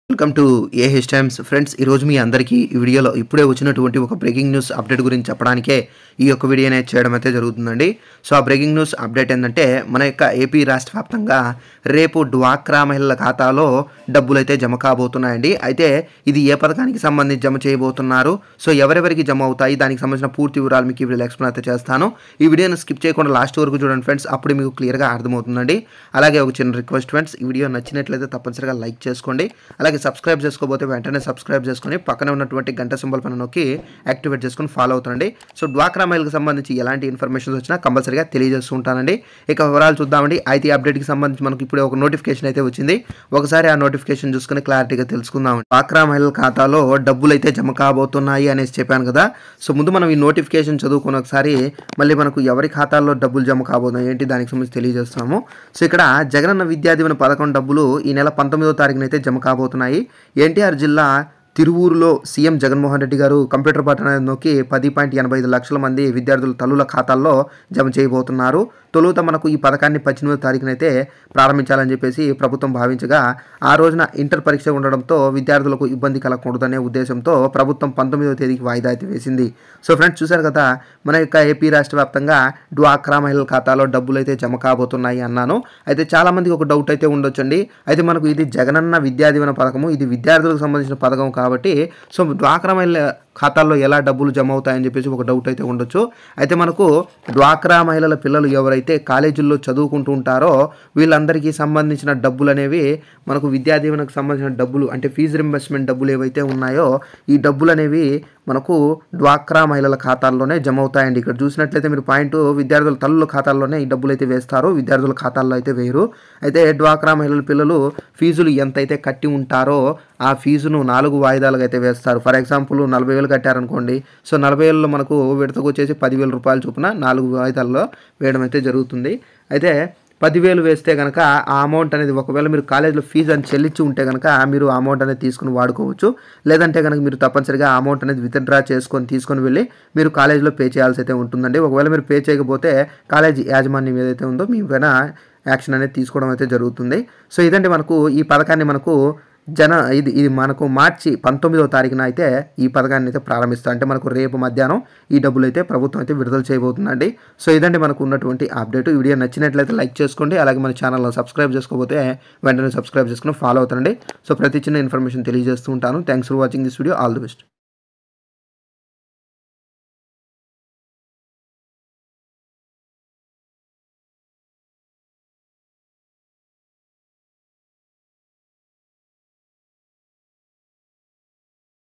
welcome to AH Times friends ఈరోజు మీ అందరికీ ఈ వీడియోలో ఇప్పుడే వచ్చినటువంటి ఒక బ్రేకింగ్ న్యూస్ అప్డేట్ గురించి చెప్పడానికే ఈ యొక్క వీడియో అనేది చేయడం అయితే జరుగుతుందండి సో ఆ బ్రేకింగ్ న్యూస్ అప్డేట్ ఏంటంటే మన యొక్క ఏపీ రాష్ట్ర వ్యాప్తంగా రేపు డ్వాక్రా మహిళల ఖాతాలో డబ్బులు అయితే జమ కాబోతున్నాయండి అయితే ఇది ఏ పథకానికి సంబంధించి జమ చేయబోతున్నారు సో ఎవరెవరికి జమ అవుతాయి దానికి సంబంధించిన పూర్తి వివరాలు మీకు ఈ వీడియోలో ఎక్స్ప్లెయిన్ అయితే చేస్తాను ఈ వీడియోని స్కిప్ చేయకుండా లాస్ట్ వరకు చూడండి ఫ్రెండ్స్ అప్పుడు మీకు క్లియర్గా అర్థమవుతుందండి అలాగే ఒక చిన్న రిక్వెస్ట్ ఫ్రెండ్స్ ఈ వీడియో నచ్చినట్లయితే తప్పనిసరిగా లైక్ చేసుకోండి అలాగే సబ్స్క్రైబ్ చేసుకోకపోతే వెంటనే సబ్స్క్రైబ్ చేసుకొని పక్కన ఉన్నటువంటి గంట సింబల్ పైన నొక్కి యాక్టివేట్ చేసుకొని ఫాలో అవుతుండండి సో డ్వాక్రా మైల్కి సంబంధించి ఎలాంటి ఇన్ఫర్మేషన్స్ వచ్చినా కంపల్సరీగా తెలియజేస్తూ ఉంటానండి ఇక వివరాలు చూద్దామండి అయితే అప్డేట్కి సంబంధించి మనకి ఇప్పుడే ఒక నోటిఫికేషన్ అయితే వచ్చింది ఒకసారి ఆ నోటిఫికేషన్ చూసుకొని క్లారిటీగా తెలుసుకుందాం డ్వాక్రా మహిళల ఖాతాలో డబ్బులు అయితే జమ కాబోతున్నాయి అనేసి చెప్పాను కదా సో ముందు మనం ఈ నోటిఫికేషన్ చదువుకుని ఒకసారి మళ్ళీ మనకు ఎవరి ఖాతాల్లో డబ్బులు జమ కాబోతున్నాయి ఏంటి దానికి సంబంధించి తెలియజేస్తున్నాము సో ఇక్కడ జగనన్న విద్యా దీవెన పథకం డబ్బులు ఈ నెల పంతొమ్మిదో తారీఖున అయితే జమ కాబోతున్నాయి ఎన్టీఆర్ జిల్లా తిరువూరులో సీఎం జగన్మోహన్ రెడ్డి గారు కంప్యూటర్ బటన్ అనేది నొక్కి పది పాయింట్ ఎనభై ఐదు లక్షల మంది విద్యార్థుల తల్లుల ఖాతాల్లో జమ చేయబోతున్నారు తొలుత మనకు ఈ పథకాన్ని పద్దెనిమిదో తారీఖునైతే ప్రారంభించాలని చెప్పేసి ప్రభుత్వం భావించగా ఆ రోజున ఇంటర్ పరీక్ష ఉండడంతో విద్యార్థులకు ఇబ్బంది కలగకూడదనే ఉద్దేశంతో ప్రభుత్వం పంతొమ్మిదవ తేదీకి వాయిదా అయితే వేసింది సో ఫ్రెండ్స్ చూశారు కదా మన యొక్క ఏపీ రాష్ట్ర వ్యాప్తంగా డ్వాక్రా మహిళల ఖాతాలో డబ్బులు అయితే జమ కాబోతున్నాయి అన్నాను అయితే చాలామందికి ఒక డౌట్ అయితే ఉండొచ్చండి అయితే మనకు ఇది జగనన్న విద్యా దీవెన పథకము ఇది విద్యార్థులకు సంబంధించిన పథకం కాబట్టి సో డ్వాక్రా మహిళ ఖాతాల్లో ఎలా డబ్బులు జమ అవుతాయని చెప్పేసి ఒక డౌట్ అయితే ఉండొచ్చు అయితే మనకు డ్వాక్రా మహిళల పిల్లలు ఎవరైతే కాలేజీల్లో చదువుకుంటూ ఉంటారో వీళ్ళందరికీ సంబంధించిన డబ్బులు అనేవి మనకు విద్యా దీవెనకు సంబంధించిన డబ్బులు అంటే ఫీజు రింబర్స్మెంట్ డబ్బులు ఏవైతే ఉన్నాయో ఈ డబ్బులు అనేవి మనకు డ్వాక్రా మహిళల ఖాతాల్లోనే జమ అవుతాయండి ఇక్కడ చూసినట్లయితే మీరు పాయింట్ విద్యార్థుల తల్లుల ఖాతాల్లోనే ఈ డబ్బులు అయితే వేస్తారు విద్యార్థుల ఖాతాల్లో అయితే వేయరు అయితే డ్వాక్రా మహిళల పిల్లలు ఫీజులు ఎంతైతే కట్టి ఉంటారో ఆ ఫీజును నాలుగు వాయిదాలుగా అయితే వేస్తారు ఫర్ ఎగ్జాంపుల్ నలభై వేలు కట్టారనుకోండి సో నలభై వేలలో మనకు విడతకు వచ్చేసి పదివేల రూపాయల చొప్పున నాలుగు వాయిదాల్లో వేయడం అయితే జరుగుతుంది అయితే పదివేలు వేస్తే కనుక ఆ అమౌంట్ అనేది ఒకవేళ మీరు కాలేజీలో ఫీజు అని చెల్లించి ఉంటే కనుక మీరు ఆ అమౌంట్ అనేది తీసుకుని వాడుకోవచ్చు లేదంటే కనుక మీరు తప్పనిసరిగా ఆ అమౌంట్ అనేది విత్డ్రా చేసుకొని తీసుకొని వెళ్ళి మీరు కాలేజీలో పే చేయాల్సి అయితే ఉంటుందండి ఒకవేళ మీరు పే చేయకపోతే కాలేజీ యాజమాన్యం ఏదైతే ఉందో మీ పైన యాక్షన్ అనేది తీసుకోవడం అయితే జరుగుతుంది సో ఇదండి మనకు ఈ పథకాన్ని మనకు జన ఇది ఇది మనకు మార్చి పంతొమ్మిదవ తారీఖున అయితే ఈ పథకాన్ని అయితే ప్రారంభిస్తాం అంటే మనకు రేపు మధ్యాహ్నం ఈ డబ్బులు అయితే ప్రభుత్వం అయితే విడుదల చేయబోతుందండి సో ఇదండి మనకు ఉన్నటువంటి అప్డేట్ ఈ వీడియో నచ్చినట్లయితే లైక్ చేసుకోండి అలాగే మన ఛానల్లో సబ్స్క్రైబ్ చేసుకోకపోతే వెంటనే సబ్స్క్రైబ్ చేసుకుని ఫాలో అవుతానండి సో ప్రతి చిన్న ఇన్ఫర్మేషన్ తెలియజేస్తూ ఉంటాను thanks for watching this video all the best